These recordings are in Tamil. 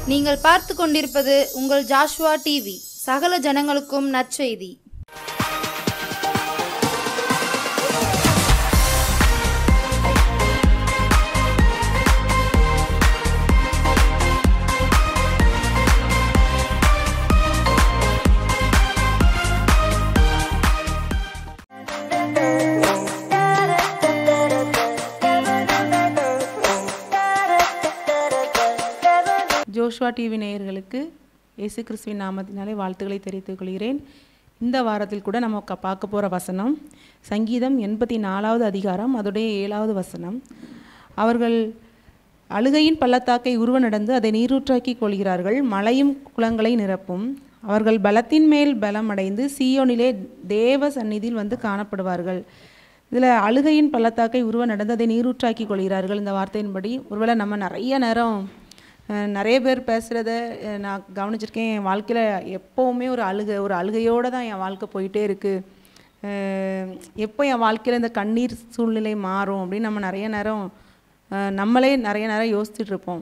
நீங்கள் பார்த்து கொண்டிருப்பது உங்கள் ஜாஷ்வா டிவி சகல ஜனங்களுக்கும் நற்செய்தி ஜோஷ்வா டிவி நேயர்களுக்கு இயேசு கிறிஸ்துவின் நாமத்தினாலே வாழ்த்துக்களை தெரிவித்துக் கொள்கிறேன் இந்த வாரத்தில் கூட நம்ம க- பார்க்க போகிற வசனம் சங்கீதம் எண்பத்தி நாலாவது அதிகாரம் அதோடைய ஏழாவது வசனம் அவர்கள் அழுகையின் பள்ளத்தாக்கை உருவ நடந்து அதை நீரூற்றாக்கி கொள்கிறார்கள் மலையும் குளங்களை நிரப்பும் அவர்கள் பலத்தின் மேல் பலம் அடைந்து சீயோனிலே தேவ சந்நிதியில் வந்து காணப்படுவார்கள் இதில் அழுகையின் பள்ளத்தாக்கை உருவ நடந்து அதை நீரூற்றாக்கி கொள்கிறார்கள் இந்த வார்த்தையின்படி ஒருவேளை நம்ம நிறைய நேரம் அஹ், நிறைய பேர் பேசுகிறத நான் கவனிச்சிருக்கேன் என் வாழ்க்கையில் எப்போவுமே ஒரு அழுகை ஒரு அழுகையோடு தான் என் வாழ்க்கை போயிட்டே இருக்குது எப்போ என் வாழ்க்கையில் இந்த கண்ணீர் சூழ்நிலை மாறும் அப்படின்னு நம்ம நிறைய நேரம் அஹ், நம்மளே நிறைய நேரம் யோசிச்சுட்டு இருப்போம்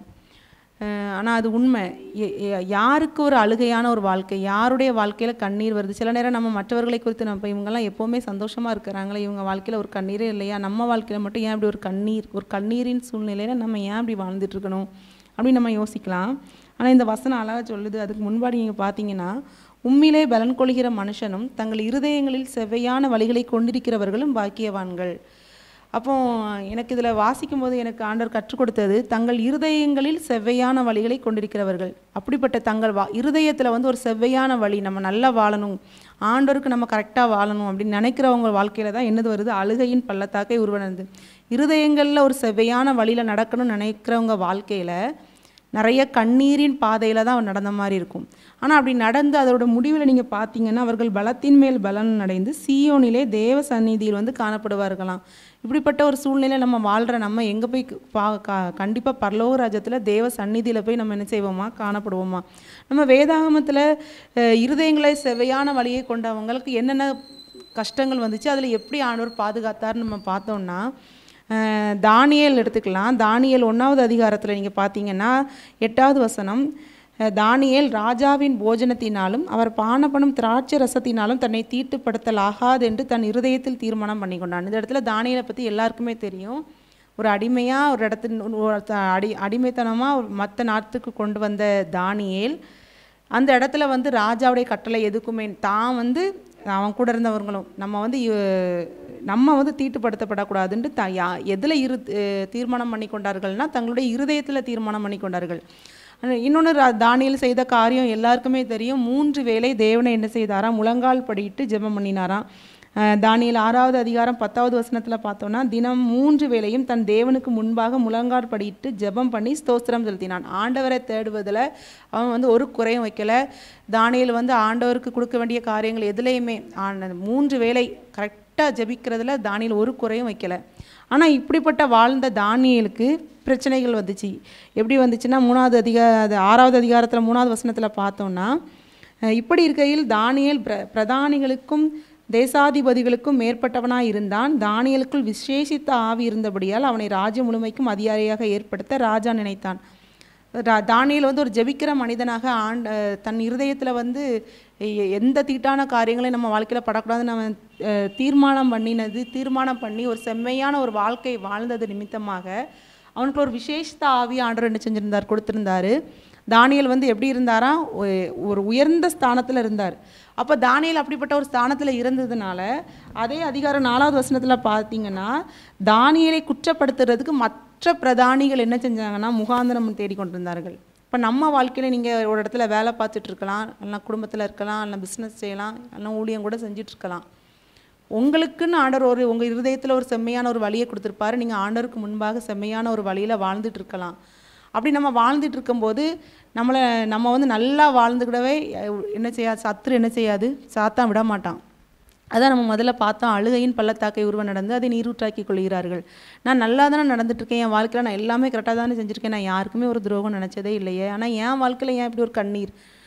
ஆனால் அது உண்மை எ- எ- யாருக்கு ஒரு அழுகையான ஒரு வாழ்க்கை யாருடைய வாழ்க்கையில் கண்ணீர் வருது சில நேரம் நம்ம மற்றவர்களை குறித்து நம்ம இவங்கெல்லாம் எப்போவுமே சந்தோஷமாக இருக்கிறாங்களே இவங்க வாழ்க்கையில் ஒரு கண்ணீரே இல்லையா நம்ம வாழ்க்கையில் மட்டும் ஏன் இப்படி ஒரு கண்ணீர் ஒரு கண்ணீரின் சூழ்நிலையில் நம்ம ஏன் இப்படி வாழ்ந்துட்டு இருக்கணும் அப்படின்னு நம்ம யோசிக்கலாம் ஆனால் இந்த வசனம் அழகாக சொல்லுது அதுக்கு முன்பாடி நீங்கள் பார்த்தீங்கன்னா உண்மையிலே பலன் கொள்கிற மனுஷனும் தங்கள் இருதயங்களில் செவ்வையான வழிகளை கொண்டிருக்கிறவர்களும் பாக்கியவான்கள் அப்போ எனக்கு இதில் வாசிக்கும்போது எனக்கு ஆண்டவர் கற்றுக் கொடுத்தது தங்கள் இருதயங்களில் செவ்வையான வழிகளை கொண்டிருக்கிறவர்கள் அப்படிப்பட்ட தங்கள் வா இருதயத்தில் வந்து ஒரு செவ்வையான வழி நம்ம நல்லா வாழணும் ஆண்டவருக்கு நம்ம கரெக்டாக வாழணும் அப்படின்னு நினைக்கிறவங்க வாழ்க்கையில் தான் என்னது வருது அழுகையின் பள்ளத்தாக்கை உருவனது இருதயங்களில் ஒரு செவ்வையான வழியில் நடக்கணும்னு நினைக்கிறவங்க வாழ்க்கையில் நிறைய கண்ணீரின் பாதையில் தான் அவர் நடந்த மாதிரி இருக்கும் ஆனால் அப்படி நடந்து அதோட முடிவில் நீங்கள் பார்த்தீங்கன்னா அவர்கள் பலத்தின் மேல் பலன் அடைந்து சீயோனிலே தேவ சந்நிதியில் வந்து காணப்படுவார்களாம் இப்படிப்பட்ட ஒரு சூழ்நிலை நம்ம வாழ்கிற நம்ம எங்கே போய் க- பா கா கண்டிப்பாக பரலோக ராஜ்யத்தில் தேவ சந்நிதியில் போய் நம்ம என்ன செய்வோமா காணப்படுவோமா நம்ம வேதாகமத்தில் இருதயங்களை செவையான வழியை கொண்டவங்களுக்கு என்னென்ன கஷ்டங்கள் வந்துச்சு அதில் எப்படி ஆண்டவர் பாதுகாத்தார்னு நம்ம பார்த்தோம்னா அஹ், தானியேல் எடுத்துக்கலாம் தானியேல் ஒன்றாவது அதிகாரத்தில் நீங்கள் பார்த்தீங்கன்னா எட்டாவது வசனம் அஹ், தானியேல் ராஜாவின் போஜனத்தினாலும் அவர் பானப்பனும் திராட்சை ரசத்தினாலும் தன்னை தீட்டுப்படுத்தலாகாது என்று தன் இருதயத்தில் தீர்மானம் பண்ணி கொண்டான் இந்த இடத்துல தானியேலை பற்றி எல்லாருக்குமே தெரியும் ஒரு அடிமையாக ஒரு இடத்துல ஒரு த- அடி அடிமைத்தனமாக ஒரு மற்ற நாட்டுக்கு கொண்டு வந்த தானியேல் அந்த இடத்துல வந்து ராஜாவுடைய கட்டளை எதுக்குமே தான் வந்து அவன் கூட இருந்தவர்களும் நம்ம வந்து இவ- நம்ம வந்து தீட்டுப்படுத்தப்படக்கூடாதுன்ட்டு த யா எதில் இரு அஹ் தீர்மானம் பண்ணி கொண்டார்கள்னா தங்களுடைய இருதயத்தில் தீர்மானம் பண்ணி கொண்டார்கள் இன்னொன்று தானியல் செய்த காரியம் எல்லாருக்குமே தெரியும் மூன்று வேளை தேவனை என்ன செய்தாராம் முழங்கால் படியிட்டு ஜெபம் பண்ணினாராம் அஹ் தானியேல் ஆறாவது அதிகாரம் பத்தாவது வசனத்தில் பார்த்தோன்னா தினம் மூன்று வேளையும் தன் தேவனுக்கு முன்பாக முழங்கால் படியிட்டு ஜெபம் பண்ணி ஸ்தோத்திரம் செலுத்தினான் ஆண்டவரை தேடுவதில் அவன் வந்து ஒரு குறையும் வைக்கல தானியேல் வந்து ஆண்டவருக்கு கொடுக்க வேண்டிய காரியங்கள் எதுலேயுமே ஆண்ட- மூன்று வேளை கரெக்டாக ஜெபிக்கிறதுல தானியேல் ஒரு குறையும் வைக்கல ஆனால் இப்படிப்பட்ட வாழ்ந்த தானியேலுக்கு பிரச்சனைகள் வந்துச்சு எப்படி வந்துச்சுன்னா மூணாவது அதிகா அது ஆறாவது அதிகாரத்தில் மூணாவது வசனத்தில் பார்த்தோம்னா அஹ் இப்படி இருக்கையில் தானியேல் பிர பிரதானிகளுக்கும் தேசாதிபதிகளுக்கும் மேற்பட்டவனாய் இருந்தான் தானியலுக்குள் விசேஷித்த ஆவி இருந்தபடியால் அவனை ராஜ்யம் முழுமைக்கும் அதிகாரியாக ஏற்படுத்த ராஜா நினைத்தான் ரா- தானியேல் வந்து ஒரு ஜெபிக்கிற மனிதனாக ஆண்ட தன் இருதயத்தில் வந்து எ- எந்த தீட்டான காரியங்களையும் நம்ம வாழ்க்கையில் படக்கூடாதுன்னு அவன் அஹ், தீர்மானம் பண்ணினது தீர்மானம் பண்ணி ஒரு செம்மையான ஒரு வாழ்க்கை வாழ்ந்தது நிமித்தமாக அவனுக்கு ஒரு விசேஷத்த ஆவி ஆண்டவர் என்ன செஞ்சிருந்தார் கொடுத்திருந்தாரு தானியேல் வந்து எப்படி இருந்தாராம் ஒ- ஒரு உயர்ந்த ஸ்தானத்தில் இருந்தார் அப்போ தானியேல் அப்படிப்பட்ட ஒரு ஸ்தானத்தில் இருந்ததுனால அதே அதிகாரம் நாலாவது வசனத்தில் பார்த்தீங்கன்னா தானியேலை குற்றப்படுத்துறதுக்கு மற்ற பிரதானிகள் என்ன செஞ்சாங்கன்னா முகாந்திரம் தேடிக்கொண்டிருந்தார்கள் இப்போ நம்ம வாழ்க்கையில் நீங்கள் ஒரு இடத்துல வேலை பார்த்துட்டு இருக்கலாம் இல்லைனா குடும்பத்தில் இருக்கலாம் இல்லை பிஸ்னஸ் செய்யலாம் இல்லைனா ஊழியம் கூட செஞ்சுட்டு இருக்கலாம் உங்களுக்குன்னு ஆண்டவர் ஒரு உங்கள் இருதயத்தில் ஒரு செம்மையான ஒரு வழியை கொடுத்துருப்பாரு நீங்கள் ஆண்டவருக்கு முன்பாக செம்மையான ஒரு வழியில் வாழ்ந்துட்டு இருக்கலாம் அப்படி நம்ம வாழ்ந்துட்டு இருக்கும்போது நம்மளை நம்ம வந்து நல்லா வாழ்ந்துக்கிடவே அஹ், என்ன செய்யாது சத்துரு என்ன செய்யாது சாத்தான் விட மாட்டான் அதான் நம்ம முதல்ல பார்த்தோம் அழுகையின் பள்ளத்தாக்கை உருவ நடந்து அதை நீரூற்றாக்கி கொள்கிறார்கள் நான் நல்லா தானே நடந்துட்டு இருக்கேன் என் வாழ்க்கையில் நான் எல்லாமே கரெக்டாக தானே செஞ்சுருக்கேன் நான் யாருக்குமே ஒரு துரோகம் நினச்சதே இல்லையே ஆனால் என் வாழ்க்கையில் ஏன் இப்படி ஒரு கண்ணீர்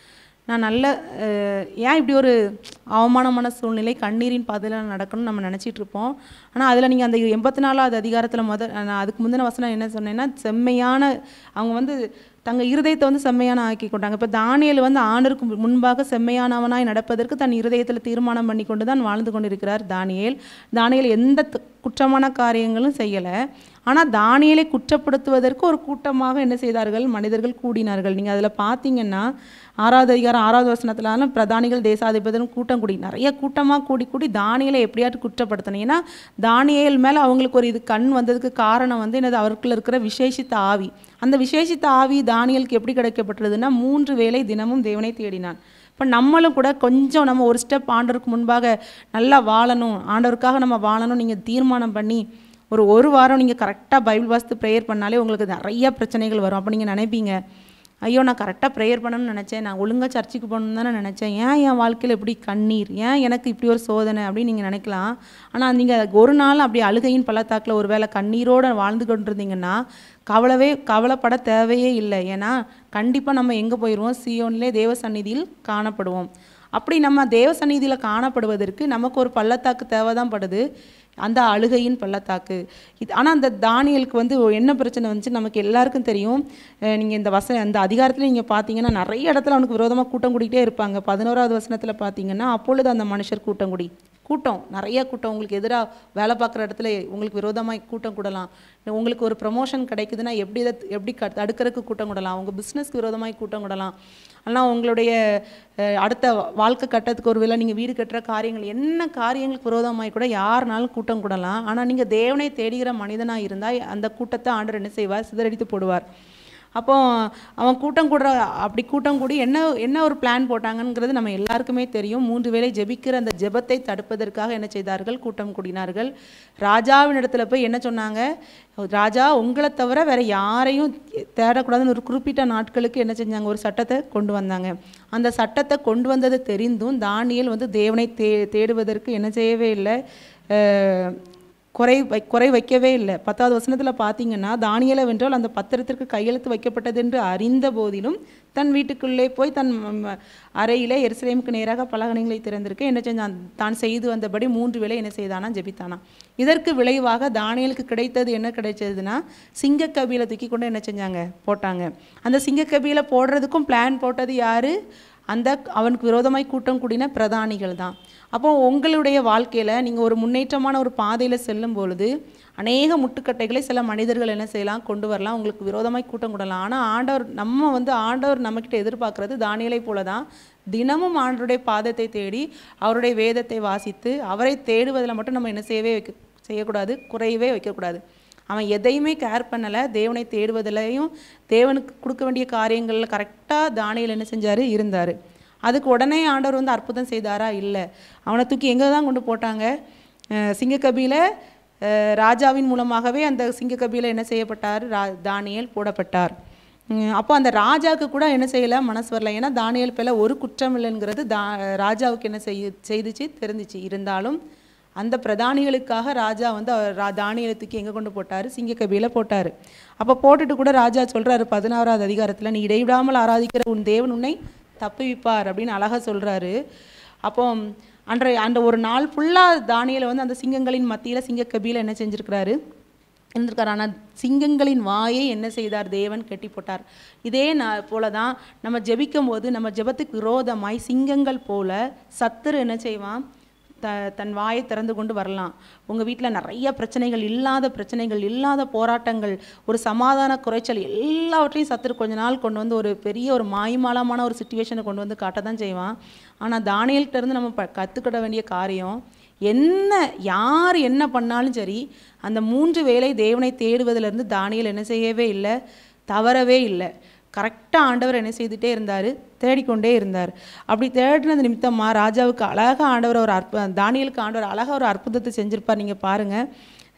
நான் நல்ல அஹ், ஏன் இப்படி ஒரு அவமானமான சூழ்நிலை கண்ணீரின் பதிலாக நடக்கணும்னு நம்ம நினச்சிட்டு இருப்போம் ஆனால் அதில் நீங்கள் அந்த எண்பத்தி நாலாவது அதிகாரத்தில் முத நான் அதுக்கு முந்தின வசனம் என்ன சொன்னேன்னா செம்மையான அவங்க வந்து தங்க இருதயத்தை வந்து செம்மையான ஆக்கி கொண்டாங்க இப்போ தானியேல் வந்து ஆண்டருக்கு முன்பாக செம்மையானவனாய் நடப்பதற்கு தன் இருதயத்தில் தீர்மானம் பண்ணி கொண்டு தான் வாழ்ந்து கொண்டிருக்கிறார் தானியேல் தானியேல் எந்த த- குற்றமான காரியங்களும் செய்யலை ஆனால் தானியேலை குற்றப்படுத்துவதற்கு ஒரு கூட்டமாக என்ன செய்தார்கள் மனிதர்கள் கூடினார்கள் நீங்கள் அதில் பார்த்தீங்கன்னா ஆறாவது அதிகாரம் ஆறாவது வசனத்திலான பிரதானிகள் தேசாதிபதிகளும் கூட்டம் கூடி நிறைய கூட்டமாக கூடி கூடி தானியலை எப்படியாட்டு குற்றப்படுத்தணும் ஏன்னா தானியேல் மேலே அவங்களுக்கு ஒரு இது கண் வந்ததுக்கு காரணம் வந்து என்னது அவருக்குள்ள இருக்கிற விசேஷித்த ஆவி அந்த விசேஷித்த ஆவி தானியலுக்கு எப்படி கிடைக்கப்பட்டதுன்னா மூன்று வேளை தினமும் தேவனை தேடினான் இப்போ நம்மளும் கூட கொஞ்சம் நம்ம ஒரு ஸ்டெப் ஆண்டவருக்கு முன்பாக நல்லா வாழணும் ஆண்டவருக்காக நம்ம வாழணும் நீங்கள் தீர்மானம் பண்ணி ஒரு ஒரு வாரம் நீங்கள் கரெக்டாக பைபிள் வாசித்து ப்ரேயர் பண்ணாலே உங்களுக்கு நிறைய பிரச்சனைகள் வரும் அப்போ நீங்கள் நினைப்பீங்க ஐயோ நான் கரெக்டாக ப்ரேயர் பண்ணணும்னு நினச்சேன் நான் ஒழுங்காக சர்ச்சுக்கு போகணும்னு தானே நினச்சேன் ஏன் என் வாழ்க்கையில் இப்படி கண்ணீர் ஏன் எனக்கு இப்படி ஒரு சோதனை அப்படின்னு நீங்கள் நினைக்கலாம் ஆனால் நீங்கள் ஒரு நாள் அப்படி அழுகையின் பள்ளத்தாக்கில் ஒரு வேளை கண்ணீரோடு வாழ்ந்து கொண்டிருந்தீங்கன்னா கவலவே கவலைப்பட தேவையே இல்லை ஏன்னா கண்டிப்பாக நம்ம எங்கே போயிடுவோம் சியோன்லே தேவ சந்நிதியில் காணப்படுவோம் அப்படி நம்ம தேவ சந்நிதியில் காணப்படுவதற்கு நமக்கு ஒரு பள்ளத்தாக்கு தேவை தான் படுது அந்த அழுகையின் பள்ளத்தாக்கு இது ஆனால் அந்த தானியலுக்கு வந்து என்ன பிரச்சனை வந்துச்சு நமக்கு எல்லாருக்கும் தெரியும் நீங்கள் இந்த வச அந்த அதிகாரத்தில் நீங்கள் பார்த்தீங்கன்னா நிறைய இடத்துல அவனுக்கு விரோதமாக கூட்டம் கூட்டிகிட்டே இருப்பாங்க பதினோராவது வசனத்தில் பார்த்தீங்கன்னா அப்பொழுது அந்த மனுஷர் கூட்டம் கூடி கூட்டம் நிறைய கூட்டம் உங்களுக்கு எதிராக வேலை பார்க்குற இடத்துல உங்களுக்கு விரோதமாக கூட்டம் கூடலாம் உங்களுக்கு ஒரு ப்ரமோஷன் கிடைக்குதுன்னா எப்படி இதை எப்படி க தடுக்கிறதுக்கு கூட்டம் கூடலாம் உங்கள் பிஸ்னஸ்க்கு விரோதமாக கூட்டம் கூடலாம் ஆனால் உங்களுடைய அஹ், அடுத்த வாழ்க்கை கட்டத்துக்கு ஒரு வேளை நீங்கள் வீடு கட்டுற காரியங்கள் என்ன காரியங்களுக்கு விரோதமாய் கூட யாருனாலும் கூட்டம் கூடலாம் ஆனால் நீங்கள் தேவனை தேடுகிற மனிதனாக இருந்தால் அந்த கூட்டத்தை ஆண்டவர் என்ன செய்வார் சிதறடித்து போடுவார் அப்போ அவன் கூட்டம் கூடுற அப்படி கூட்டம் கூடி என்ன என்ன ஒரு பிளான் போட்டாங்கங்கிறது நம்ம எல்லாருக்குமே தெரியும் மூன்று வேளை ஜெபிக்கிற அந்த ஜெபத்தை தடுப்பதற்காக என்ன செய்தார்கள் கூட்டம் கூடினார்கள் ராஜாவின் இடத்துல போய் என்ன சொன்னாங்க ராஜா உங்களை தவிர வேற யாரையும் தேடக்கூடாதுன்னு ஒரு குறிப்பிட்ட நாட்களுக்கு என்ன செஞ்சாங்க ஒரு சட்டத்தை கொண்டு வந்தாங்க அந்த சட்டத்தை கொண்டு வந்தது தெரிந்தும் தானியேல் வந்து தேவனை தே தேடுவதற்கு என்ன செய்யவே இல்லை அஹ், குறை வை குறை வைக்கவே இல்லை பத்தாவது வசனத்தில் பார்த்தீங்கன்னா தானியலை வென்றால் அந்த பத்திரத்திற்கு கையெழுத்து வைக்கப்பட்டது என்று அறிந்த போதிலும் தன் வீட்டுக்குள்ளே போய் தன் ம- ம- அறையிலே எருசலேமுக்கு நேராக பலகணிகளை திறந்திருக்க என்ன செஞ்சான் தான் செய்து வந்தபடி மூன்று வேளை என்ன செய்தானா ஜெபித்தானா இதற்கு விளைவாக தானியலுக்கு கிடைத்தது என்ன கிடைச்சதுன்னா சிங்க கபியில தூக்கி கொண்டு என்ன செஞ்சாங்க போட்டாங்க அந்த சிங்க கபியில போடுறதுக்கும் பிளான் போட்டது யாரு அந்த அவனுக்கு விரோதமாய் கூட்டம் கூடின பிரதானிகள் தான் அப்போ உங்களுடைய வாழ்க்கையில் நீங்கள் ஒரு முன்னேற்றமான ஒரு பாதையில் செல்லும் பொழுது அநேக முட்டுக்கட்டைகளை சில மனிதர்கள் என்ன செய்யலாம் கொண்டு வரலாம் உங்களுக்கு விரோதமாய் கூட்டம் கூடலாம் ஆனால் ஆண்டவர் நம்ம வந்து ஆண்டவர் நம்மக்கிட்ட எதிர்பார்க்கறது தானியலை போல தான் தினமும் ஆண்டவருடைய பாதத்தை தேடி அவருடைய வேதத்தை வாசித்து அவரை தேடுவதில் மட்டும் நம்ம என்ன செய்யவே வைக்க செய்யக்கூடாது குறையவே வைக்கக்கூடாது அவன் எதையுமே கேர் பண்ணலை தேவனை தேடுவதிலையும் தேவனுக்கு கொடுக்க வேண்டிய காரியங்களில் கரெக்டாக தானியல் என்ன செஞ்சார் இருந்தார் அதுக்கு உடனே ஆண்டவர் வந்து அற்புதம் செய்தாரா இல்லை அவனை தூக்கி எங்கே தான் கொண்டு போட்டாங்க அஹ் சிங்கக்கபியில அஹ் ராஜாவின் மூலமாகவே அந்த சிங்கக்கபியில என்ன செய்யப்பட்டார் ரா தானியேல் போடப்பட்டார் உம் அப்போ அந்த ராஜாவுக்கு கூட என்ன செய்யலை மனசு வரல ஏன்னா தானியேல் பேல ஒரு குற்றம் இல்லைங்கிறது தா ராஜாவுக்கு என்ன செய்ய செய்துச்சு தெரிஞ்சிச்சு இருந்தாலும் அந்த பிரதானிகளுக்காக ராஜா வந்து அவர் ரா தானியலை தூக்கி எங்கே கொண்டு போட்டார் சிங்கக்கபியில் போட்டார் அப்போ போட்டுட்டு கூட ராஜா சொல்கிறாரு பதினாறாவது அதிகாரத்தில் நீ இடைவிடாமல் ஆராதிக்கிற உன் தேவன் உன்னை தப்புவிப்பார் அப்படின்னு அழகாக சொல்கிறாரு அப்போ அன்றைய அந்த ஒரு நாள் ஃபுல்லாக தானியலை வந்து அந்த சிங்கங்களின் மத்தியில் சிங்கக்கபியில் என்ன செஞ்சுருக்கிறாரு இருந்திருக்கார் ஆனால் சிங்கங்களின் வாயை என்ன செய்தார் தேவன் கட்டி போட்டார் இதே நா போல தான் நம்ம ஜெபிக்கும் போது நம்ம ஜெபத்துக்கு விரோதமாய் சிங்கங்கள் போல சத்துரு என்ன செய்வான் த தன் வாயை திறந்து கொண்டு வரலாம் உங்கள் வீட்டில் நிறைய பிரச்சனைகள் இல்லாத பிரச்சனைகள் இல்லாத போராட்டங்கள் ஒரு சமாதான குறைச்சல் எல்லாவற்றையும் சத்துரு கொஞ்ச நாள் கொண்டு வந்து ஒரு பெரிய ஒரு மாய்மாலமான ஒரு சுச்சுவேஷனை கொண்டு வந்து காட்ட தான் செய்வான் ஆனால் தானியல்கிட்ட இருந்து நம்ம ப கற்றுக்கிட வேண்டிய காரியம் என்ன யார் என்ன பண்ணாலும் சரி அந்த மூன்று வேளை தேவனை தேடுவதிலிருந்து தானியல் என்ன செய்யவே இல்லை தவறவே இல்லை கரெக்டாக ஆண்டவர் என்ன செய்துட்டே இருந்தார் தேடிக்கொண்டே இருந்தார் அப்படி தேடினது நிமித்தமாக ராஜாவுக்கு அழகாக ஆண்டவர் ஒரு அற்ப தானியலுக்கு ஆண்டவர் அழகாக ஒரு அற்புதத்தை செஞ்சிருப்பார் நீங்கள் பாருங்கள்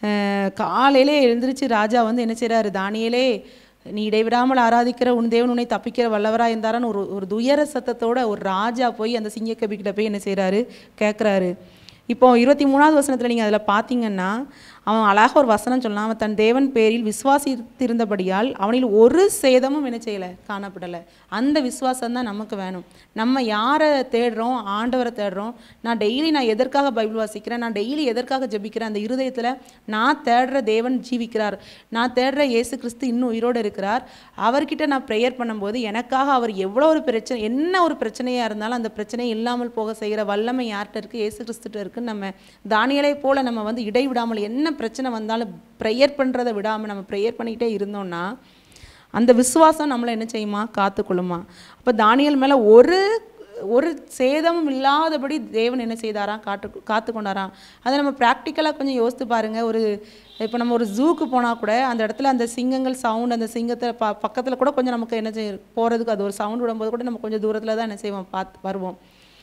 காலையிலே எழுந்திருச்சு ராஜா வந்து என்ன செய்கிறாரு தானியலே நீ இடைவிடாமல் ஆராதிக்கிற உன் தேவன் உன்னை தப்பிக்கிற வல்லவராக இருந்தாரான்னு ஒரு ஒரு துயர சத்தத்தோட ஒரு ராஜா போய் அந்த சிங்கக்கபிக்கிட்ட போய் என்ன செய்கிறாரு கேட்குறாரு இப்போ இருபத்தி மூணாவது வசனத்தில் நீங்கள் அதில் பார்த்தீங்கன்னா அவன் அழகாக ஒரு வசனம் சொன்னான் அவன் தன் தேவன் பேரில் விசுவாசித்திருந்தபடியால் அவனில் ஒரு சேதமும் என்ன செய்யலை காணப்படலை அந்த விசுவாசம் தான் நமக்கு வேணும் நம்ம யாரை தேடுறோம் ஆண்டவரை தேடுறோம் நான் டெய்லி நான் எதற்காக பைபிள் வாசிக்கிறேன் நான் டெய்லி எதற்காக ஜெபிக்கிறேன் அந்த இருதயத்தில் நான் தேடுற தேவன் ஜீவிக்கிறார் நான் தேடுற இயேசு கிறிஸ்து இன்னும் உயிரோடு இருக்கிறார் அவர்கிட்ட நான் ப்ரேயர் பண்ணும்போது எனக்காக அவர் எவ்வளோ ஒரு பிரச்சனை என்ன ஒரு பிரச்சனையாக இருந்தாலும் அந்த பிரச்சனை இல்லாமல் போக செய்கிற வல்லமை யார்கிட்ட இருக்குது இயேசு கிறிஸ்துட்ட இருக்குன்னு நம்ம தானியலை போல் நம்ம வந்து இடைவிடாமல் என்ன பிரச்சனை வந்தாலும் ப்ரேயர் பண்ணுறதை விடாமல் நம்ம ப்ரேயர் பண்ணிக்கிட்டே இருந்தோம்னா அந்த விசுவாசம் நம்மளை என்ன செய்யுமா காத்துக்கொள்ளுமா அப்போ தானியல் மேலே ஒரு ஒரு சேதமும் இல்லாதபடி தேவன் என்ன செய்தாராம் காத்து காத்து கொண்டாராம் அதை நம்ம ப்ராக்டிக்கலாக கொஞ்சம் யோசித்து பாருங்கள் ஒரு இப்போ நம்ம ஒரு ஜூக்கு போனால் கூட அந்த இடத்துல அந்த சிங்கங்கள் சவுண்ட் அந்த சிங்கத்தை ப பக்கத்தில் கூட கொஞ்சம் நமக்கு என்ன செய்ய போகிறதுக்கு அது ஒரு சவுண்ட் விடும்போது கூட நம்ம கொஞ்சம் தூரத்தில் தான் என்ன செய்வோம் பார்த்து வருவோம்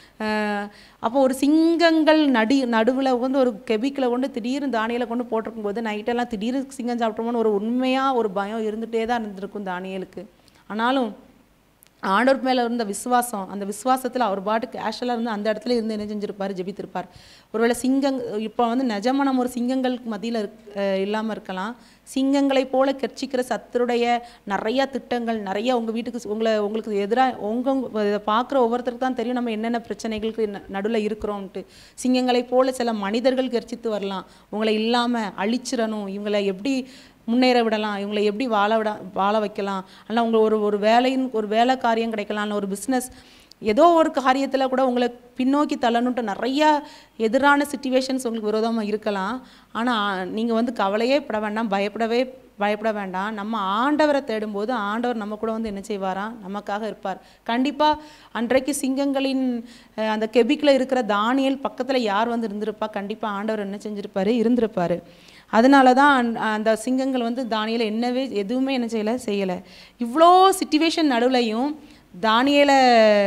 அஹ் அப்போ ஒரு சிங்கங்கள் நடி நடுவில் வந்து ஒரு கெபிக்கில் கொண்டு திடீர்னு தானியலை கொண்டு போட்டிருக்கும் போது நைட்டெல்லாம் திடீர்னு சிங்கம் சாப்பிட்டோமோன்னு ஒரு உண்மையாக ஒரு பயம் இருந்துகிட்டே தான் இருந்திருக்கும் தானியலுக்கு ஆனாலும் ஆண்டவர் மேலே இருந்த விசுவாசம் அந்த விசுவாசத்தில் அவர் பாட்டு கேஷுவலாக இருந்து அந்த இடத்துல இருந்து என்ன செஞ்சிருப்பார் ஜெபித்திருப்பார் ஒருவேளை சிங்கங் இப்போ வந்து நிஜமா நம்ம ஒரு சிங்கங்களுக்கு மத்தியில் இல்லாமல் இருக்கலாம் சிங்கங்களைப் போல கெர்ச்சிக்கிற சத்தருடைய நிறைய திட்டங்கள் நிறைய உங்கள் வீட்டுக்கு ஸ்- உங்களை உங்களுக்கு எதிராக உங்க இதை பார்க்குற ஒவ்வொருத்தருக்கு தான் தெரியும் நம்ம என்னென்ன பிரச்சனைகளுக்கு நடுவில் இருக்கிறோம்ன்ட்டு சிங்கங்களைப் போல சில மனிதர்கள் கெர்ச்சித்து வரலாம் உங்களை இல்லாமல் அழிச்சிடணும் இவங்களை எப்படி முன்னேற விடலாம் இவங்களை எப்படி வாழ விட வாழ வைக்கலாம் அல்ல உங்களை ஒரு ஒரு வேலையின் ஒரு வேலை காரியம் கிடைக்கலாம் இல்ல ஒரு பிஸ்னஸ் ஏதோ ஒரு காரியத்தில் கூட உங்களை பின்னோக்கி தள்ளணுன்ட்டு நிறையா எதிரான சுச்சுவேஷன்ஸ் உங்களுக்கு விரோதமாக இருக்கலாம் ஆனால் நீங்கள் வந்து கவலையே பட வேண்டாம் பயப்படவே பயப்பட வேண்டாம் நம்ம ஆண்டவரை தேடும்போது ஆண்டவர் நம்ம கூட வந்து என்ன செய்வாராம் நமக்காக இருப்பார் கண்டிப்பாக அன்றைக்கு சிங்கங்களின் அஹ், அந்த கெபிக்கில் இருக்கிற தானியல் பக்கத்தில் யார் வந்து இருந்திருப்பா கண்டிப்பாக ஆண்டவர் என்ன செஞ்சிருப்பாரு இருந்திருப்பாரு அதனால தான் அந்த- அந்த சிங்கங்கள் வந்து தானியலை என்னவே எதுவுமே என்ன செய்யலை செய்யலை இவ்வளோ சுச்சுவேஷன் நடுவுலையும் தானியலை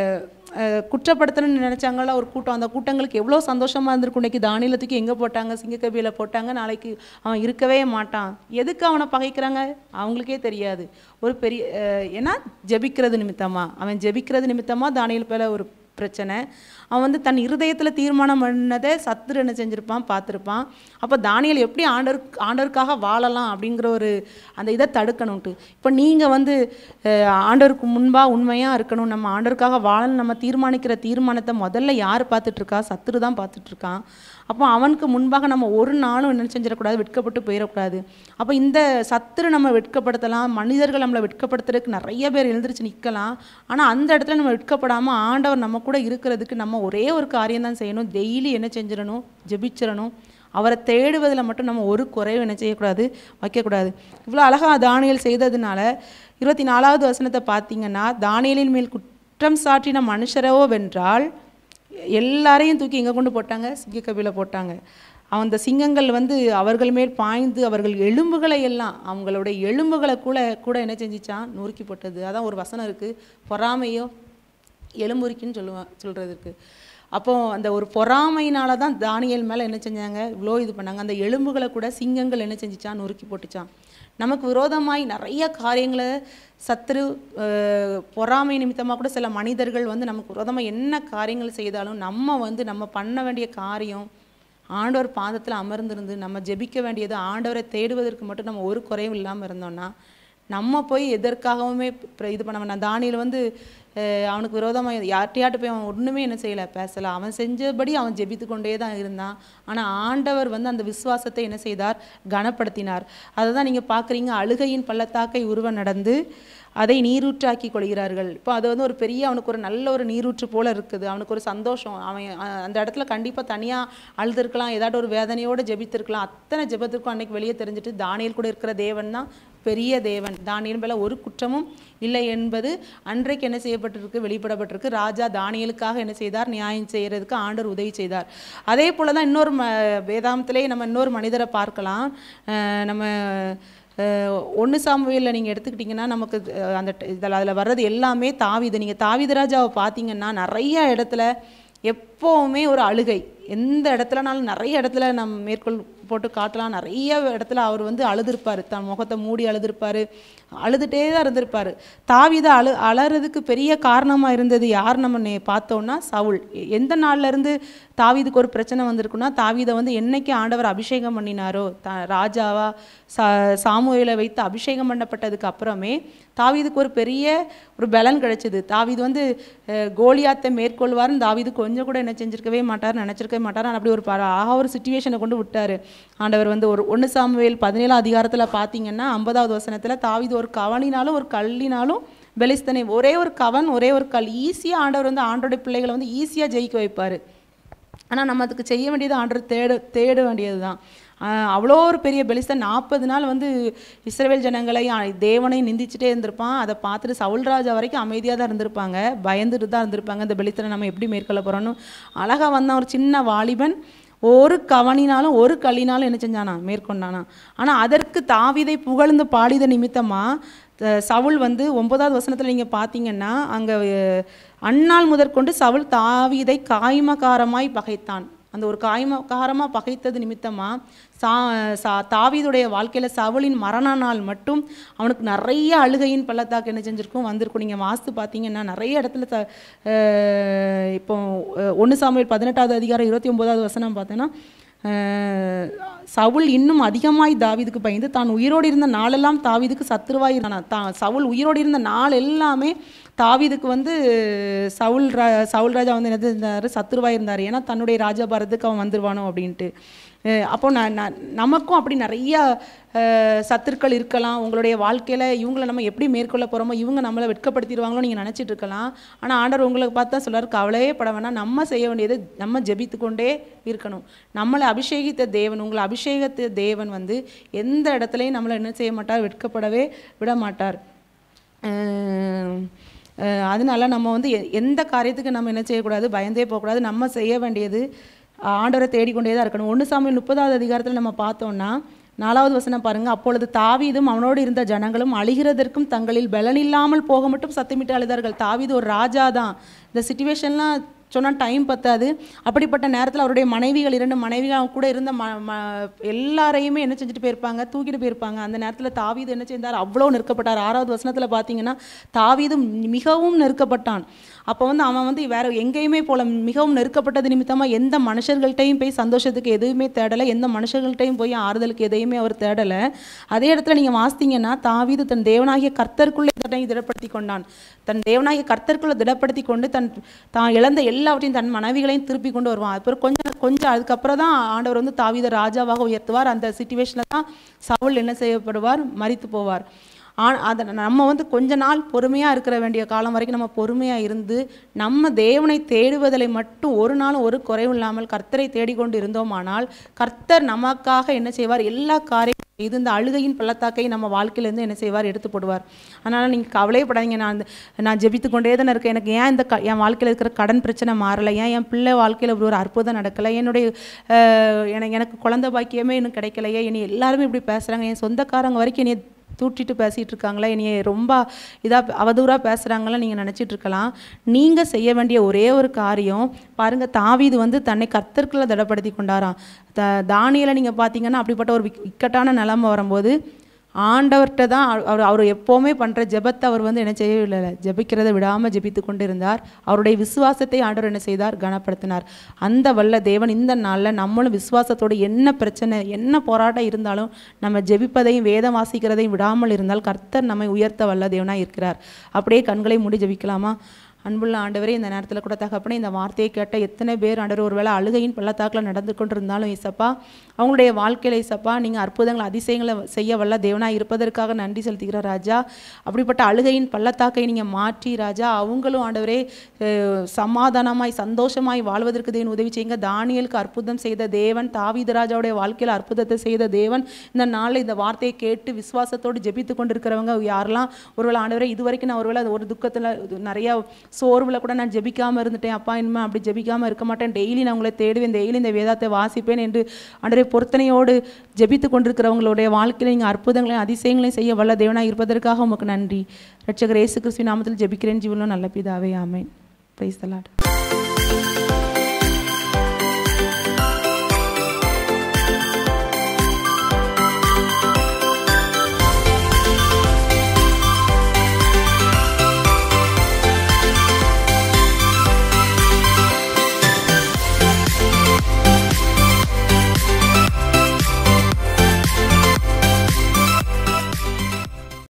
அஹ், குற்றப்படுத்தணும்னு நினச்சாங்களா ஒரு கூட்டம் அந்த கூட்டங்களுக்கு எவ்வளோ சந்தோஷமாக இருந்திருக்கும் இன்னைக்கு தானியலை தூக்கி எங்கே போட்டாங்க சிங்கக்கபியில் போட்டாங்க நாளைக்கு அவன் இருக்கவே மாட்டான் எதுக்கு அவனை பகைக்கிறாங்க அவங்களுக்கே தெரியாது ஒரு பெரிய அஹ், ஏன்னா ஜெபிக்கிறது நிமித்தமா அவன் ஜெபிக்கிறது நிமித்தமா தானியல் பேல ஒரு பிரச்சனை அவன் வந்து தன் இருதயத்தில் தீர்மானம் பண்ணதை சத்துரு என்ன செஞ்சிருப்பான் பார்த்துருப்பான் அப்போ தானியல் எப்படி ஆண்டவர் ஆண்டவருக்காக வாழலாம் அப்படிங்கிற ஒரு அந்த இதை தடுக்கணும்ட்டு இப்போ நீங்கள் வந்து அஹ், ஆண்டவருக்கு முன்பாக உண்மையாக இருக்கணும் நம்ம ஆண்டவருக்காக வாழணும் நம்ம தீர்மானிக்கிற தீர்மானத்தை முதல்ல யார் பார்த்துட்டு இருக்கா சத்துரு தான் பார்த்துட்டு இருக்கான் அப்போ அவனுக்கு முன்பாக நம்ம ஒரு நாளும் என்ன செஞ்சிடக்கூடாது வெட்கப்பட்டு போயிடக்கூடாது அப்போ இந்த சத்துரு நம்ம வெட்கப்படுத்தலாம் மனிதர்கள் நம்மளை வெட்கப்படுத்துறதுக்கு நிறைய பேர் எழுந்திரிச்சு நிற்கலாம் ஆனால் அந்த இடத்துல நம்ம வெட்கப்படாமல் ஆண்டவர் நம்ம கூட இருக்கிறதுக்கு நம்ம ஒரே ஒரு காரியம் தான் செய்யணும் டெய்லி என்ன செஞ்சிடணும் ஜெபிச்சிடணும் அவரை தேடுவதில் மட்டும் நம்ம ஒரு குறைவு என்ன செய்யக்கூடாது வைக்கக்கூடாது இவ்வளோ அழகாக தானியல் செய்ததுனால இருபத்தி நாலாவது வசனத்தை பார்த்தீங்கன்னா தானியலின் மேல் குற்றம் சாட்டின மனுஷரோ வென்றால் எல்லாரையும் தூக்கி எங்கே கொண்டு போட்டாங்க சிங்கக்கபில போட்டாங்க அந்த சிங்கங்கள் வந்து அவர்கள் மேல் பாய்ந்து அவர்கள் எலும்புகளை எல்லாம் அவங்களுடைய எலும்புகளை கூட கூட என்ன செஞ்சிச்சான் நொறுக்கி போட்டது அதான் ஒரு வசனம் இருக்குது பொறாமையோ எலும்புரிக்குன்னு சொல்லுவான் சொல்கிறதுக்கு அப்போ அந்த ஒரு பொறாமையினால தான் தானியல் மேலே என்ன செஞ்சாங்க இவ்வளோ இது பண்ணாங்க அந்த எலும்புகளை கூட சிங்கங்கள் என்ன செஞ்சிச்சான் நொறுக்கி போட்டுச்சான் நமக்கு விரோதமாய் நிறைய காரியங்களை சத்துரு அஹ், பொறாமை நிமித்தமாக கூட சில மனிதர்கள் வந்து நமக்கு விரோதமாக என்ன காரியங்கள் செய்தாலும் நம்ம வந்து நம்ம பண்ண வேண்டிய காரியம் ஆண்டவர் பாதத்தில் அமர்ந்திருந்து நம்ம ஜெபிக்க வேண்டியது ஆண்டவரை தேடுவதற்கு மட்டும் நம்ம ஒரு குறையும் இல்லாமல் இருந்தோம்னா நம்ம போய் எதற்காகவுமே பிர- இது பண்ண வேண்டாம் தானியல் வந்து அஹ், அவனுக்கு விரோதமாக யார்கிட்டயாட்டு போய் அவன் ஒன்றுமே என்ன செய்யலை பேசலை அவன் செஞ்சபடி அவன் ஜெபித்து கொண்டே தான் இருந்தான் ஆனால் ஆண்டவர் வந்து அந்த விசுவாசத்தை என்ன செய்தார் கனப்படுத்தினார் அதை தான் நீங்கள் பார்க்குறீங்க அழுகையின் பள்ளத்தாக்கை உருவ நடந்து அதை நீரூற்றாக்கி கொள்கிறார்கள் இப்போ அது வந்து ஒரு பெரிய அவனுக்கு ஒரு நல்ல ஒரு நீரூற்று போல இருக்குது அவனுக்கு ஒரு சந்தோஷம் அவன் அஹ், அந்த இடத்துல கண்டிப்பாக தனியாக அழுதுருக்கலாம் ஏதாட்டும் ஒரு வேதனையோடு ஜெபித்திருக்கலாம் அத்தனை ஜெபத்திற்கும் அன்னைக்கு வெளியே தெரிஞ்சுட்டு தானியல் கூட இருக்கிற தேவன் தான் பெரிய தேவன் தானியல் மேலே ஒரு குற்றமும் இல்லை என்பது அன்றைக்கு என்ன செய்யப்பட்டிருக்கு வெளிப்படப்பட்டிருக்கு ராஜா தானியலுக்காக என்ன செய்தார் நியாயம் செய்யறதுக்கு ஆண்டவர் உதவி செய்தார் அதே போல தான் இன்னொரு ம வேதாந்தத்திலே நம்ம இன்னொரு மனிதரை பார்க்கலாம் அஹ் நம்ம ஒன்று சாமுவேலில் நீங்கள் எடுத்துக்கிட்டிங்கன்னா நமக்கு அஹ், அந்த இதில் அதில் வர்றது எல்லாமே தாவீது நீங்கள் தாவீது ராஜாவை பார்த்தீங்கன்னா நிறைய இடத்துல எப்போவுமே ஒரு அழுகை எந்த இடத்துலனாலும் நிறைய இடத்துல நம்ம மேற்கோள் போட்டு காட்டலாம் நிறைய இடத்துல அவர் வந்து அழுதுருப்பார் தன் முகத்தை மூடி அழுதுருப்பார் அழுதுகிட்டே தான் இருந்திருப்பார் தாவீதை அழு அலறதுக்கு பெரிய காரணமாக இருந்தது யார் நம்ம நே பார்த்தோம்னா சவுல் எ- எந்த நாள்ல இருந்து தாவீதுக்கு ஒரு பிரச்சனை வந்திருக்குன்னா தாவீதை வந்து என்னைக்கு ஆண்டவர் அபிஷேகம் பண்ணினாரோ த ராஜாவா சா சாமுவேலை வைத்து அபிஷேகம் பண்ணப்பட்டதுக்கு அப்புறமே தாவீதுக்கு ஒரு பெரிய ஒரு பலன் கிடைச்சது தாவீது வந்து அஹ், கோலியாத்தை மேற்கொள்வார்னு தாவீது கொஞ்சம் கூட என்ன செஞ்சிருக்கவே மாட்டார் நினச்சிருக்கவே மாட்டார் ஆனா அப்படி ஒரு ப- ஆக ஒரு சுச்சுவேஷனை கொண்டு விட்டார் ஆண்டவர் வந்து ஒரு ஒன்று சாமுவேல் பதினேழாம் அதிகாரத்தில் பார்த்தீங்கன்னா ஐம்பதாவது வசனத்தில் தாவீது ஒரு கவனினாலும் ஒரு கல்லினாலும் பெலிஸ்தனை ஒரே ஒரு கவன் ஒரே ஒரு கல் ஈஸியாக ஆண்டவர் வந்து ஆண்டோடைய பிள்ளைகளை வந்து ஈஸியாக ஜெயிக்க வைப்பார் ஆனால் நம்ம அதுக்கு செய்ய வேண்டியது ஆண்டவர் தேட தேட வேண்டியது தான் அவ்வளோ ஒரு பெரிய பெலிஸ்தன் நாற்பது நாள் வந்து இஸ்ரவேல் ஜனங்களை ஆ, தேவனை நிந்திச்சுட்டே இருந்திருப்பான் அதை பார்த்துட்டு சவுல் ராஜா வரைக்கும் அமைதியாக தான் இருந்திருப்பாங்க பயந்துட்டு தான் இருந்திருப்பாங்க இந்த பெலிஸ்தனை நம்ம எப்படி மேற்கொள்ள போகிறோன்னு அழகாக வந்தான் ஒரு சின்ன வாலிபன் ஒரு கவனினாலும் ஒரு கல்லினாலும் என்ன செஞ்சானா மேற்கொண்டானா ஆனால் அதற்கு தாவீதை புகழ்ந்து பாடித நிமித்தமாக சவுல் வந்து ஒன்பதாவது வசனத்தில் நீங்கள் பார்த்தீங்கன்னா அங்கே அந்நாள் முதற்கொண்டு சவுல் தாவீதை காய்மகாரமாய் பகைத்தான் அந்த ஒரு காய்மகாரமாக பகைத்தது நிமித்தமாக சா சா தாவீதுடைய வாழ்க்கையில் சவுலின் மரண நாள் மட்டும் அவனுக்கு நிறைய அழுகையின் பள்ளத்தாக்கு என்ன செஞ்சிருக்கும் வந்திருக்கும் நீங்கள் வாஸ்து பார்த்தீங்கன்னா நிறைய இடத்துல த அஹ் இப்போ ஒன்று சாமுவேல் பதினெட்டாவது அதிகாரம் இருபத்தி ஒம்போதாவது வசனம் பார்த்தீங்கன்னா அஹ் சவுல் இன்னும் அதிகமாய் தாவீதுக்கு பயந்து தான் உயிரோடு இருந்த நாளெல்லாம் தாவீதுக்கு சத்துருவாய் இருந்தான் தான் சவுல் உயிரோடு இருந்த நாள் எல்லாமே தாவீதுக்கு வந்து சவுல் ரா சவுல் ராஜா வந்து என்ன இருந்தார் சத்துருவாய் இருந்தார் ஏன்னா தன்னுடைய ராஜபாரத்துக்கு அவன் வந்துருவானோ அப்படின்ட்டு அஹ் அப்போ நான் நான் நமக்கும் அப்படி நிறைய அஹ், சத்துருக்கள் இருக்கலாம் உங்களுடைய வாழ்க்கையில் இவங்கள நம்ம எப்படி மேற்கொள்ள போகிறோமோ இவங்க நம்மளை வெட்கப்படுத்திடுவாங்களோ நீங்கள் நினச்சிட்டு இருக்கலாம் ஆனால் ஆண்டவர் உங்களுக்கு பார்த்தா சொல்றாரு கவலையே பட வேணாம் நம்ம செய்ய வேண்டியது நம்ம ஜெபித்து கொண்டே இருக்கணும் நம்மளை அபிஷேகித்த தேவன் உங்களை அபிஷேகித்த தேவன் வந்து எந்த இடத்துலையும் நம்மளை என்ன செய்ய மாட்டார் வெட்கப்படவே விட மாட்டார் அஹ் அஹ் அதனால நம்ம வந்து எ- எந்த காரியத்துக்கு நம்ம என்ன செய்யக்கூடாது பயந்தே போகக்கூடாது நம்ம செய்ய வேண்டியது ஆண்டவரை தேடிக்கொண்டே தான் இருக்கணும் ஒன்று சாமியில் முப்பதாவது அதிகாரத்தில் நம்ம பார்த்தோம்னா நாலாவது வசனம் பாருங்க அப்பொழுது தாவீதும் அவனோடு இருந்த ஜனங்களும் அழிகிறதற்கும் தங்களில் பலனில்லாமல் போக மட்டும் சத்தமிட்டு அழுதார்கள் தாவீது ஒரு ராஜா தான் இந்த சுச்சுவேஷன்லாம் சொன்னால் டைம் பத்தாது அப்படிப்பட்ட நேரத்தில் அவருடைய மனைவிகள் இரண்டு மனைவிகள் அவங்க கூட இருந்த ம ம எல்லாரையுமே என்ன செஞ்சுட்டு போயிருப்பாங்க தூக்கிட்டு போயிருப்பாங்க அந்த நேரத்தில் தாவீது என்ன செய்தார் அவ்வளோ நெருக்கப்பட்டார் ஆறாவது வசனத்தில் பார்த்தீங்கன்னா தாவீது மிகவும் நெருக்கப்பட்டான் அப்போ வந்து அவன் வந்து வேற எங்கேயுமே போல மிகவும் நெருக்கப்பட்டது நிமித்தமாக எந்த மனுஷர்கள்ட்டையும் போய் சந்தோஷத்துக்கு எதுவுமே தேடலை எந்த மனுஷர்கள்ட்டையும் போய் ஆறுதலுக்கு எதையுமே அவர் தேடலை அதே இடத்துல நீங்கள் வாசித்தீங்கன்னா தாவீது தன் தேவனாகிய கர்த்தருக்குள்ளே தன்னை திடப்படுத்தி கொண்டான் தன் தேவனாகிய கர்த்தருக்குள்ளே திடப்படுத்தி கொண்டு தன் தான் இழந்த எல்லாவற்றையும் தன் மனைவிகளையும் திருப்பி கொண்டு வருவான் அப்புறம் கொஞ்சம் கொஞ்சம் அதுக்கப்புறம் தான் ஆண்டவர் வந்து தாவீதை ராஜாவாக உயர்த்துவார் அந்த சுச்சுவேஷனில் தான் சவுல் என்ன செய்யப்படுவார் மரித்து போவார் ஆ அதை நம்ம வந்து கொஞ்ச நாள் பொறுமையாக இருக்கிற வேண்டிய காலம் வரைக்கும் நம்ம பொறுமையாக இருந்து நம்ம தேவனை தேடுவதில் மட்டும் ஒரு நாளும் ஒரு குறைவும் இல்லாமல் கர்த்தரை தேடிக்கொண்டு இருந்தோமானால் கர்த்தர் நமக்காக என்ன செய்வார் எல்லா காரியம் இது இந்த அழுகையின் பள்ளத்தாக்கை நம்ம வாழ்க்கையிலேருந்து என்ன செய்வார் எடுத்து போடுவார் அதனால் நீங்கள் கவலையப்படாதீங்க நான் இந்த- நான் ஜெபித்து கொண்டே தானே இருக்கேன் எனக்கு ஏன் இந்த க என் வாழ்க்கையில் இருக்கிற கடன் பிரச்சனை மாறலை ஏன் என் பிள்ளை வாழ்க்கையில் இப்படி ஒரு அற்புதம் நடக்கலை என்னுடைய அஹ், எனக்கு எனக்கு குழந்தை பாக்கியமே இன்னும் கிடைக்கலையே இனி எல்லாருமே இப்படி பேசுகிறாங்க என் சொந்தக்காரங்க வரைக்கும் என்னை தூட்டிட்டு பேசிகிட்டு இருக்காங்களா என்னைய ரொம்ப இதாக அவதூறாக பேசுகிறாங்களா நீங்கள் நினச்சிட்டு இருக்கலாம் நீங்கள் செய்ய வேண்டிய ஒரே ஒரு காரியம் பாருங்கள் தாவீது வந்து தன்னை கர்த்தர்க்குள்ள திடப்படுத்தி கொண்டாராம் த தானியலை நீங்கள் பார்த்தீங்கன்னா அப்படிப்பட்ட ஒரு விக்- இக்கட்டான நிலைமை வரும்போது ஆண்டவர்கிட்ட தான் அவ- அவர் அவர் எப்போவுமே பண்ணுற ஜெபத்தை அவர் வந்து என்ன செய்யவில்லை ஜெபிக்கிறதை விடாமல் ஜெபித்து கொண்டு இருந்தார் அவருடைய விசுவாசத்தை ஆண்டவர் என்ன செய்தார் கனப்படுத்தினார் அந்த வல்ல தேவன் இந்த நாளில் நம்மளும் விசுவாசத்தோடு என்ன பிரச்சனை என்ன போராட்டம் இருந்தாலும் நம்ம ஜெபிப்பதையும் வேதம் வாசிக்கிறதையும் விடாமல் இருந்தால் கர்த்தர் நம்மை உயர்த்த வல்ல தேவனாக இருக்கிறார் அப்படியே கண்களை மூடி ஜெபிக்கலாமா அன்புள்ள ஆண்டவரே இந்த நேரத்தில் கூட தகப்பனே இந்த வார்த்தையை கேட்ட எத்தனை பேர் ஆண்டவர் ஒருவேளை அழுகையின் பள்ளத்தாக்கில் நடந்து கொண்டிருந்தாலும் இசப்பா அவங்களுடைய வாழ்க்கையில் இசப்பா நீங்கள் அற்புதங்களை அதிசயங்களை செய்ய வல்ல தேவனாக இருப்பதற்காக நன்றி செலுத்துகிற ராஜா அப்படிப்பட்ட அழுகையின் பள்ளத்தாக்கை நீங்கள் மாற்றி ராஜா அவங்களும் ஆண்டவரே அஹ், சமாதானமாய் சந்தோஷமாய் வாழ்வதற்கு தேவன் உதவி செய்யுங்க தானியலுக்கு அற்புதம் செய்த தேவன் தாவீது ராஜாவுடைய வாழ்க்கையில் அற்புதத்தை செய்த தேவன் இந்த நாளில் இந்த வார்த்தையை கேட்டு விசுவாசத்தோடு ஜெபித்து கொண்டிருக்கிறவங்க யாரெல்லாம் ஒருவேளை ஆண்டவரே இது வரைக்கும் நான் ஒருவேளை ஒரு துக்கத்தில் நிறையா சோர்வில் கூட நான் ஜெபிக்காமல் இருந்துட்டேன் அப்பா இனிமே அப்படி ஜெபிக்காமல் இருக்க மாட்டேன் டெய்லி நான் உங்களை தேடுவேன் டெய்லி இந்த வேதாத்தை வாசிப்பேன் என்று ஆண்டவரே பொருத்தனையோடு ஜெபித்து கொண்டிருக்கிறவங்களுடைய வாழ்க்கையில் நீங்கள் அற்புதங்களையும் அதிசயங்களையும் செய்ய வல்ல தேவனாக இருப்பதற்காக உமக்கு நன்றி ரட்சகர் இயேசு கிறிஸ்துவின் நாமத்தில் ஜெபிக்கிறேன் ஜீவனும் நல்ல பிதாவே ஆமென் பிரைஸ் தலாட்